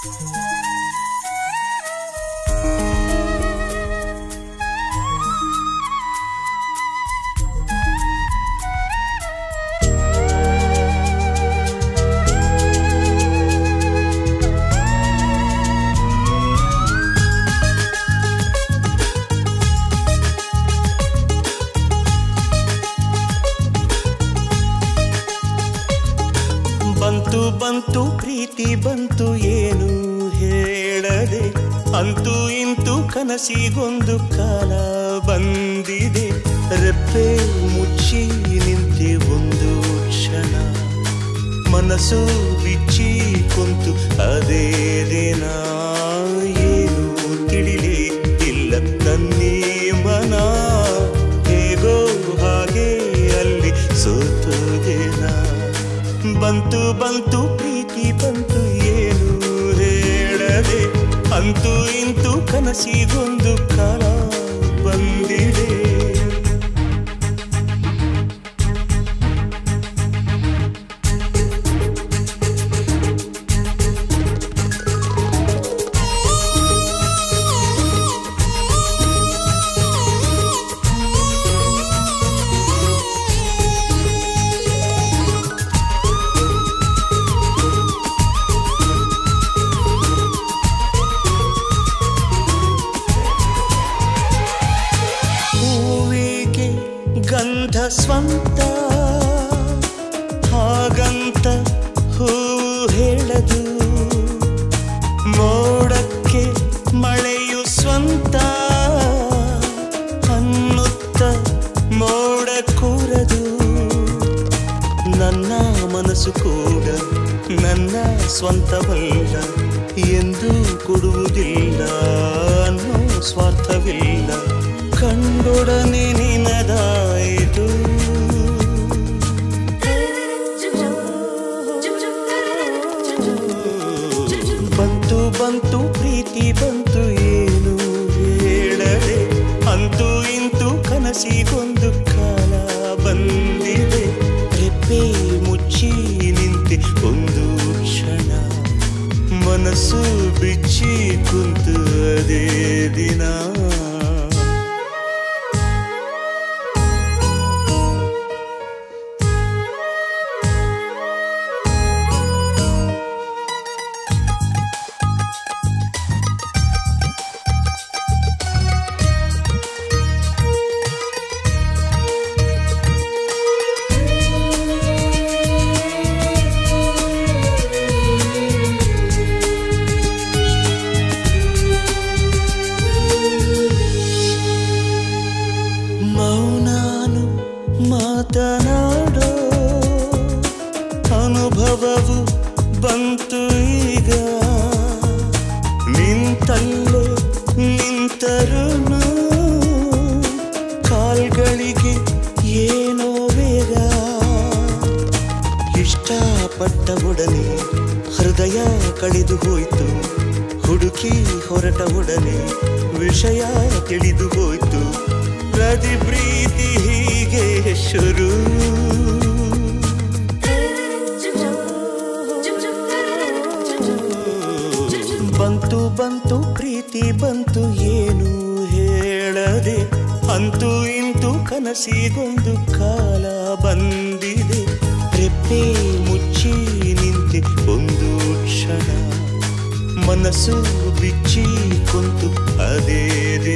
ಬಂತು ಬಂತು ಪ್ರೀತಿ ಬಂತು ಏನು ಹೇಳದೆ ಅಂತೂ ಇಂತೂ ಕನಸಿಗೊಂದು ಕಾಲ ಬಂದಿದೆ ರೆಪ್ಪೆ ಮುಚ್ಚಿ ನಿಂತೆ ಒಂದು ಕ್ಷಣ ಮನಸ್ಸು ಬಿಚ್ಚಿ ಕುಂತು ಅದೇ ದಿನ ಏನು ತಿಳಿಲೇ ಇಲ್ಲ ತನ್ನಿ ಮನ ಹೇಗೋ ಹಾಗೆ ಅಲ್ಲಿ ಸೋತೋದೇನ ಬಂತು ಬಂತು ಪ್ರೀತಿ ಬಂತು ಏನು ಹೇಳದೆ ಅಂತೂ ಇಂತೂ ಕನಸಿಗೊಂದು ಕಾಲ ಬಂದಿದೆ ಹೂವಿಗೆ ಗಂಧ ಸ್ವಂತ ಹಾಗಂತ ಹೂವು ಹೇಳದು ಮೋಡಕ್ಕೆ ಮಳೆಯು ಸ್ವಂತ ಅನ್ನುತ್ತ ಮೋಡ ಕೂರದು ನನ್ನ ಮನಸ್ಸು ಕೂಡ ನನ್ನ ಸ್ವಂತವಲ್ಲ ಎಂದು ಕೊಡುವುದಿಲ್ಲ ಅನ್ನೋ ಸ್ವಾರ್ಥವಿಲ್ಲ ಕಂಡೊಡನೆ ನಿನದಾಯಿತು ಬಂತು ಬಂತು ಪ್ರೀತಿ ಬಂತು ಏನು ಹೇಳದೆ ಅಂತೂ ಇಂತೂ ಕನಸಿಗೊಂದು ಕಾಲ ಬಂದಿದೆ ರೆಪ್ಪೆ ಮುಚ್ಚಿ ನಿಂತೆ ಒಂದು ಕ್ಷಣ ಮನಸ್ಸು ಬಿಚ್ಚಿ ಕುಂತು ಅದೇ ದಿನ ಮೌನಾನು ಮಾತನಾಡೋ ಅನುಭವವು ಬಂತು ಈಗ ನಿಂತಲ್ಲೇ ನಿಂತರುನು ಕಾಲ್ಗಳಿಗೆ ಏನೋ ವೇಗ ಇಷ್ಟಪಟ್ಟ ಒಡನೆ ಹೃದಯ ಕಳೆದು ಹೋಯ್ತು ಹುಡುಕಿ ಹೊರಟ ಒಡನೆ ವಿಷಯ ತಿಳಿದು ಹೋಯ್ತು ಪ್ರತಿ ಪ್ರೀತಿ ಹೀಗೆ ಶುರು ಬಂತು ಬಂತು ಪ್ರೀತಿ ಬಂತು ಏನು ಹೇಳದೆ ಅಂತೂ ಇಂತೂ ಕನಸಿಗೊಂದು ಕಾಲ ಬಂದಿದೆ ರೆಪ್ಪೆ ಮುಚ್ಚಿ ನಿಂತೆ ಒಂದು ಕ್ಷಣ ಮನಸ್ಸು ಬಿಚ್ಚಿ ಕುಂತು ಅದೇ